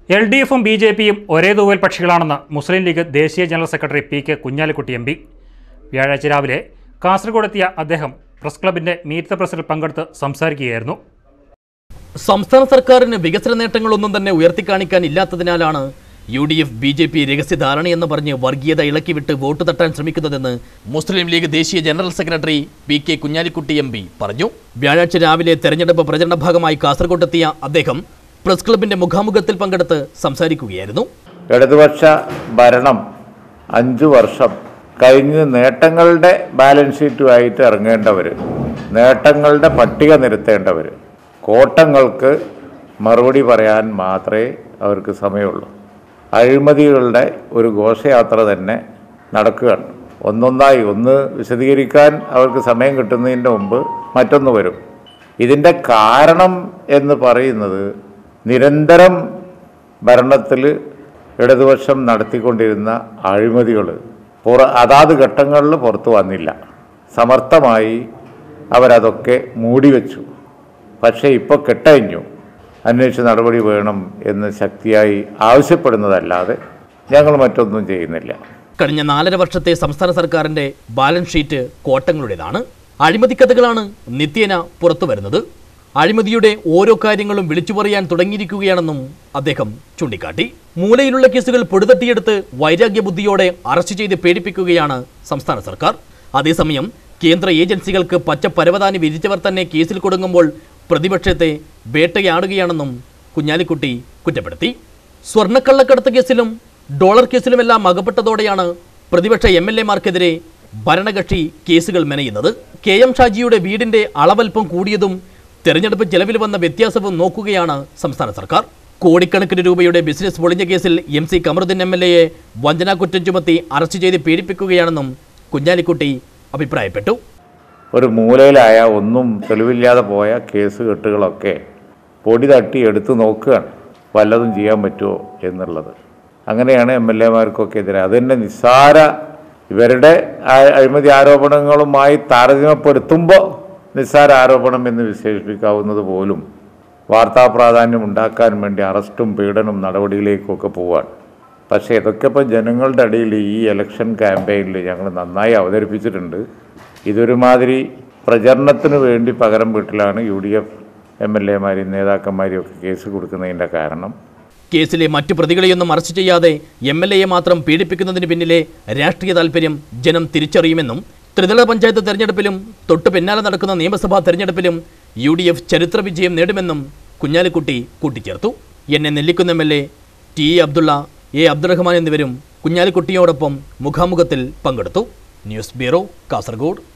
L D എഫും B J പിയും ഒരേ തൂവൽ പക്ഷികളാണെന്ന് മുസ്ലിം ലീഗ് ദേശീയ general secretary P K Kunhalikutty M P വ്യാഴാഴ്ച രാവിലെ കാസർഗോഡെത്തിയ അദ്ദേഹം പ്രസ് ക്ലബിന്റെ മീറ്റ് ദ പ്രസിൽ പങ്കെടുത്ത് സംസാരിക്കുകയായിരുന്നു സംസ്ഥാന സർക്കാരിന് വികസന നേട്ടങ്ങളൊന്നും തന്നെ ഉയർത്തിക്കാണിക്കാൻ ഇല്ലാത്തതിനാലാണ് U D F B J P രഹസ്യധാരണയെന്ന് പറഞ്ഞ് വർഗീയത ഇളക്കിവിട്ട് വോട്ട് തട്ടാൻ ശ്രമിക്കുന്നതെന്ന് മുസ്ലിം ലീഗ് ദേശീയ general secretary P K Kunhalikutty M P പറഞ്ഞു വ്യാഴാഴ്ച രാവിലെ തെരഞ്ഞെടുപ്പ് പ്രചരണ ഭാഗമായി കാസർഗോട്ടെത്തിയ അദ്ദേഹം പ്രസ് ക്ലബിന്റെ മുഖാമുഖത്തിൽ പങ്കെടുത്ത് സംസാരിക്കുകയായിരുന്നു ഇടതുപക്ഷ ഭരണം അഞ്ചു വർഷം കഴിഞ്ഞ് നേട്ടങ്ങളുടെ ബാലൻസ് ഷീറ്റുമായിട്ട് ഇറങ്ങേണ്ടവർ നേട്ടങ്ങളുടെ പട്ടിക നിരത്തേണ്ടവർ കോട്ടങ്ങൾക്ക് മറുപടി പറയാൻ മാത്രമേ അവർക്ക് സമയമുള്ളൂ അഴിമതികളുടെ ഒരു ഘോഷയാത്ര തന്നെ നടക്കുകയാണ് ഒന്നൊന്നായി ഒന്ന് വിശദീകരിക്കാൻ അവർക്ക് സമയം കിട്ടുന്നതിൻ്റെ മുമ്പ് മറ്റൊന്ന് വരും ഇതിൻ്റെ കാരണം എന്ന് പറയുന്നത് നിരന്തരം ഭരണത്തിൽ ഇടതുപക്ഷം നടത്തിക്കൊണ്ടിരുന്ന അഴിമതികൾ പുറ അതാത് ഘട്ടങ്ങളിൽ പുറത്തു വന്നില്ല സമർത്ഥമായി അവരതൊക്കെ മൂടിവെച്ചു പക്ഷേ ഇപ്പോൾ കെട്ടഴിഞ്ഞു അന്വേഷിച്ച് നടപടി വേണം എന്ന് ശക്തിയായി ആവശ്യപ്പെടുന്നതല്ലാതെ ഞങ്ങൾ മറ്റൊന്നും ചെയ്യുന്നില്ല കഴിഞ്ഞ നാലര വർഷത്തെ സംസ്ഥാന സർക്കാരിന്റെ ബാലൻസ് ഷീറ്റ് കോട്ടങ്ങളുടേതാണ് അഴിമതി കഥകളാണ് നിത്യേന പുറത്തു വരുന്നത് അഴിമതിയുടെ ഓരോ കാര്യങ്ങളും വിളിച്ചു പറയാൻ തുടങ്ങിയിരിക്കുകയാണെന്നും അദ്ദേഹം ചൂണ്ടിക്കാട്ടി മൂലയിലുള്ള കേസുകൾ പൊടുതട്ടിയെടുത്ത് വൈരാഗ്യ ബുദ്ധിയോടെ അറസ്റ്റ് ചെയ്ത് പേടിപ്പിക്കുകയാണ് സംസ്ഥാന സർക്കാർ അതേസമയം കേന്ദ്ര ഏജൻസികൾക്ക് പച്ച പരവതാനി വിരിച്ചവർ തന്നെ കേസിൽ കൊടുങ്ങുമ്പോൾ പ്രതിപക്ഷത്തെ വേട്ടയാടുകയാണെന്നും കുഞ്ഞാലിക്കുട്ടി കുറ്റപ്പെടുത്തി സ്വർണ്ണക്കള്ളക്കടത്ത് കേസിലും ഡോളർ കേസിലുമെല്ലാം അകപ്പെട്ടതോടെയാണ് പ്രതിപക്ഷ എം എൽ എമാർക്കെതിരെ ഭരണകക്ഷി കേസുകൾ മെനയുന്നത് കെ എം ഷാജിയുടെ വീടിന്റെ അളവൽപ്പം കൂടിയതും തെരഞ്ഞെടുപ്പ് ചെലവിൽ വന്ന വ്യത്യാസവും നോക്കുകയാണ് സംസ്ഥാന സർക്കാർ കോടിക്കണക്കിന് രൂപയുടെ ബിസിനസ് പൊളിഞ്ഞ കേസിൽ M C Kamaruddin M L എയെ വഞ്ചനാക്കുറ്റം ചുമത്തി അറസ്റ്റ് ചെയ്ത് പീഡിപ്പിക്കുകയാണെന്നും കുഞ്ഞാലിക്കുട്ടി അഭിപ്രായപ്പെട്ടു ഒരു മൂലയിലായ ഒന്നും തെളിവില്ലാതെ പോയ കേസ് കെട്ടുകളൊക്കെ പൊടി തട്ടി എടുത്തു നോക്കുകയാണ് വല്ലതും ചെയ്യാൻ പറ്റുമോ എന്നുള്ളത് അങ്ങനെയാണ് എം എൽ എമാർക്കൊക്കെ എതിരെ അതുതന്നെ നിസ്സാര ഇവരുടെ ആ- അഴിമതി ആരോപണങ്ങളുമായി താരതമ്യപ്പെടുത്തുമ്പോൾ നിസ്സാര ആരോപണം എന്ന് വിശേഷിപ്പിക്കാവുന്നത് പോലും വാർത്താ പ്രാധാന്യം ഉണ്ടാക്കാൻ വേണ്ടി അറസ്റ്റും പീഡനം നടപടിയിലേക്കൊക്കെ പോവാണ് പക്ഷേ ഇതൊക്കെ ഇപ്പോൾ ജനങ്ങളുടെ ഇടയിൽ ഈ ഇലക്ഷൻ ക്യാമ്പയിനിൽ ഞങ്ങൾ നന്നായി അവതരിപ്പിച്ചിട്ടുണ്ട് ഇതൊരുമാതിരി പ്രചരണത്തിന് വേണ്ടി പകരം വീട്ടിലാണ് U D F M L എമാരെയും നേതാക്കന്മാരെയും ഒക്കെ കേസ് കൊടുക്കുന്നതിൻ്റെ കാരണം കേസിലെ മറ്റു പ്രതികളെയൊന്നും അറസ്റ്റ് ചെയ്യാതെ എം എൽ എയെ മാത്രം പീഡിപ്പിക്കുന്നതിന് പിന്നിലെ രാഷ്ട്രീയ താൽപര്യം ജനം തിരിച്ചറിയുമെന്നും ത്രിതല പഞ്ചായത്ത് തെരഞ്ഞെടുപ്പിലും തൊട്ടു പിന്നാലെ നടക്കുന്ന നിയമസഭാ തെരഞ്ഞെടുപ്പിലും യു ഡി എഫ് ചരിത്ര വിജയം നേടുമെന്നും കുഞ്ഞാലിക്കുട്ടി കൂട്ടിച്ചേർത്തു എന്നെ Nellikunnu M L A T A Abdulla A Abdurahman എന്നിവരും കുഞ്ഞാലിക്കുട്ടിയോടൊപ്പം മുഖാമുഖത്തിൽ പങ്കെടുത്തു ന്യൂസ് ബ്യൂറോ കാസർഗോഡ്